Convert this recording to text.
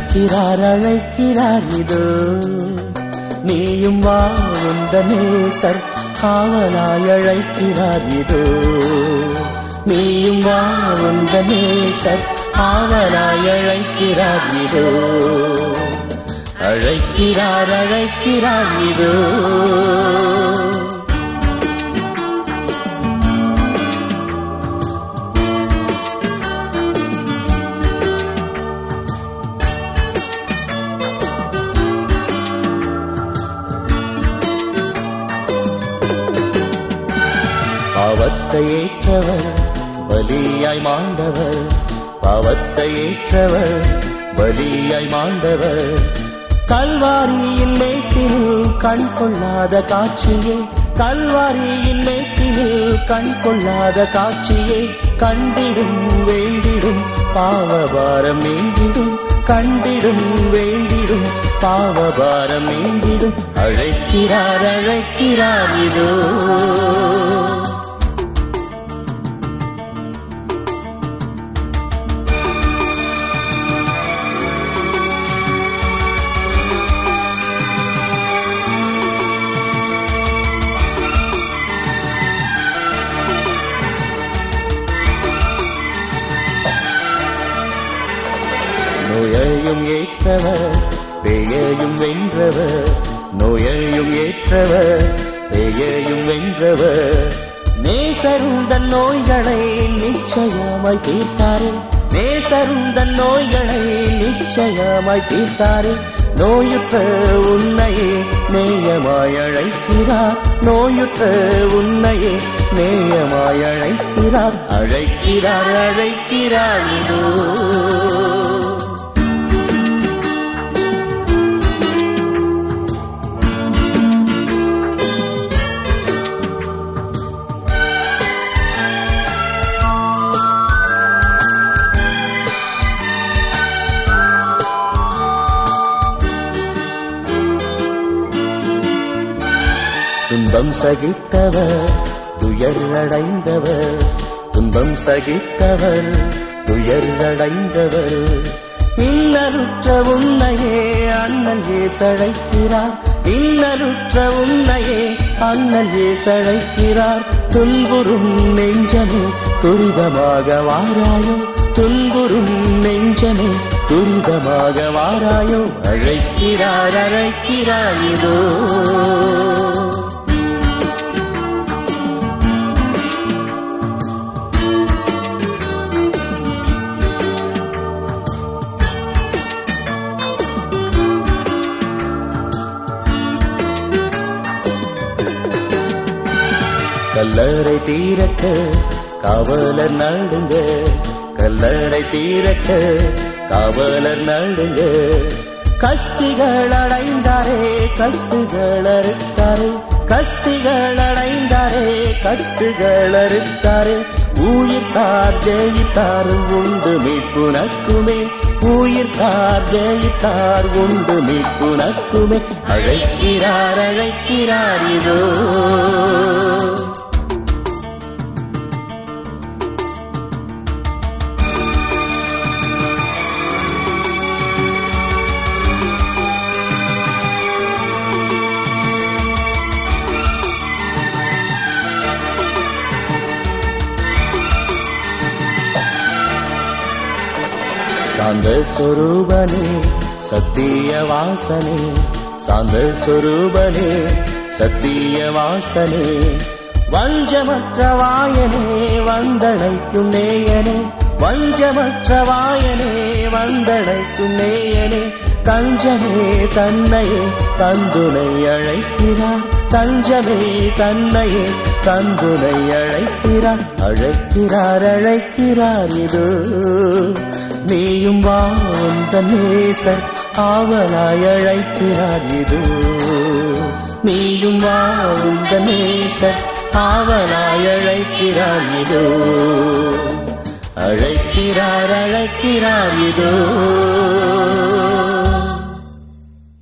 அழைக்கிறார் அழைக்கிறார் இதோ நீயும் வா உந்த நேசர் காவலாய் அழைக்கிறார் இதோ நீயும் வா உந்த நேசர் காவலாய் அழைக்கிறார் இதோ அழைக்கிறார் அழைக்கிறார் இதோ பாவத்தை ஏற்றவர் பலியாய் மாண்டவர் பாவத்தை ஏற்றவர் பலியாய் மாண்டவர் கல்வாரியின் மேட்டினில் கண் கொள்ளாத காட்சியே கல்வாரியின் மேட்டினில் கண் கொள்ளாத காட்சியே கண்டிடும் வேண்டிடும் பாவபாரம் மீண்டிடும் கண்டிடும் வேண்டிடும் பாவபாரம் மீண்டிடும் அழைக்கிறார் அழைக்கிறார் இதோ நோயையும் ஏற்றவர் பேயையும் வென்றவர் நோயையும் ஏற்றவர் பேயையும் வென்றவர் நேசருந்தன் நோய்களை நிச்சயமாய் தீர்த்தாரே நேசருந்தன் நோய்களை நிச்சயமாய் தீர்த்தாரே நோயுற்ற உன்னையே நேயமாய் அழைக்கிறார் நோயுற்ற உன்னையே நேயமாய் அழைக்கிறார் அழைக்கிறார் அழைக்கிறார் இதோ துன்பம் சகித்தவர் துயர் அடைந்தவர் துன்பம் சகித்தவர் துயர் அடைந்தவர் இன்னருற்ற உன்னையே அண்ணன் ஏசழைக்கிறார் இன்னருற்ற உன்னையே அண்ணன் ஏசழைக்கிறார் துன்புறும் நெஞ்சமே துரிதமாக வாராயோ துன்புறும் நெஞ்சமே துரிதமாக வாராயோ அழைக்கிறார் அழைக்கிறார் இதோ கல்லறை தீரக்க காவலர் நடுங்க கல்லறை தீரக்க காவலர் நடுங்க கஸ்திகள் அடைந்தாரே கட்டுகள் அறுத்தாரே கஸ்திகள் அடைந்தாரே கட்டுகள் அறுத்தாரே உயிர்த்தார் ஜெயித்தார் உண்டு மீட்புனக்குமே உயிர்த்தார் ஜெயித்தார் உண்டு மீட்புனக்குமே அழைக்கிறார் அழைக்கிறார் இதோ சாந்த சொரூபனே சத்திய வாசனே சாந்த சொரூபனே சத்திய வாசனே வஞ்சமற்ற வாயனே வந்தடைக்கும் நேயனே வஞ்சமற்ற வாயனே வந்தடைக்கும் நேயனே தஞ்சமே தன்னையே தந்துனை அழைக்கிறார் தஞ்சமே தன்னையே தந்துனை அழைக்கிறார் அழைக்கிறார் அழைக்கிறார் இதோ நீயும் வா உந்த நேசர் ஆவலாய் அழைக்கிறார் இதோ நீயும் வா உந்த நேசர் ஆவலாய் அழைக்கிறார் இதோ அழைக்கிறார் அழைக்கிறார் இதோ